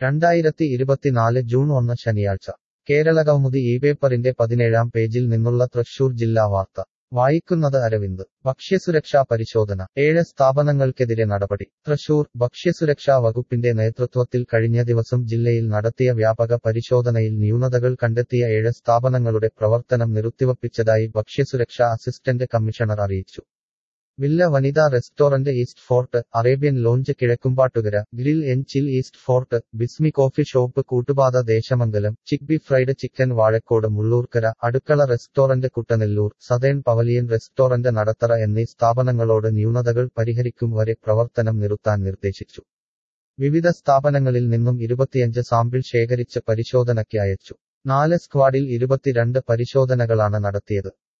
രണ്ടായിരത്തി ഇരുപത്തിനാല് ജൂൺ ഒന്ന് ശനിയാഴ്ച കേരളകൗമുദി ഈ പേപ്പറിന്റെ പതിനേഴാം പേജിൽ നിന്നുള്ള തൃശൂർ ജില്ലാ വാർത്ത വായിക്കുന്നത് അരവിന്ദ് ഭക്ഷ്യസുരക്ഷാ പരിശോധന ഏഴ് സ്ഥാപനങ്ങൾക്കെതിരെ നടപടി തൃശൂർ ഭക്ഷ്യസുരക്ഷാ വകുപ്പിന്റെ നേതൃത്വത്തിൽ കഴിഞ്ഞ ദിവസം ജില്ലയിൽ നടത്തിയ വ്യാപക പരിശോധനയിൽ ന്യൂനതകൾ കണ്ടെത്തിയ ഏഴ് സ്ഥാപനങ്ങളുടെ പ്രവർത്തനം നിർത്തിവപ്പിച്ചതായി ഭക്ഷ്യസുരക്ഷാ അസിസ്റ്റന്റ് കമ്മീഷണർ അറിയിച്ചു villa Vanitha restaurant East Fort Arabian lounge Kizhakkumpattukara grill n chill East Fort Bismi coffee shop Koottupatha Desamangalam ചിക്ബി fried chicken Vazhakkode Mullurkara Adukkala restaurant Kuttanellur southern pavilion restaurant Nadathara എന്നീ സ്ഥാപനങ്ങളോട് ന്യൂനതകൾ പരിഹരിക്കും വരെ പ്രവർത്തനം നിർത്താൻ നിർദ്ദേശിച്ചു വിവിധ സ്ഥാപനങ്ങളിൽ നിന്നും ഇരുപത്തിയഞ്ച് സാമ്പിൾ ശേഖരിച്ച് പരിശോധനയ്ക്ക് അയച്ചു നാല് സ്ക്വാഡിൽ ഇരുപത്തിരണ്ട് പരിശോധനകളാണ് നടത്തിയത്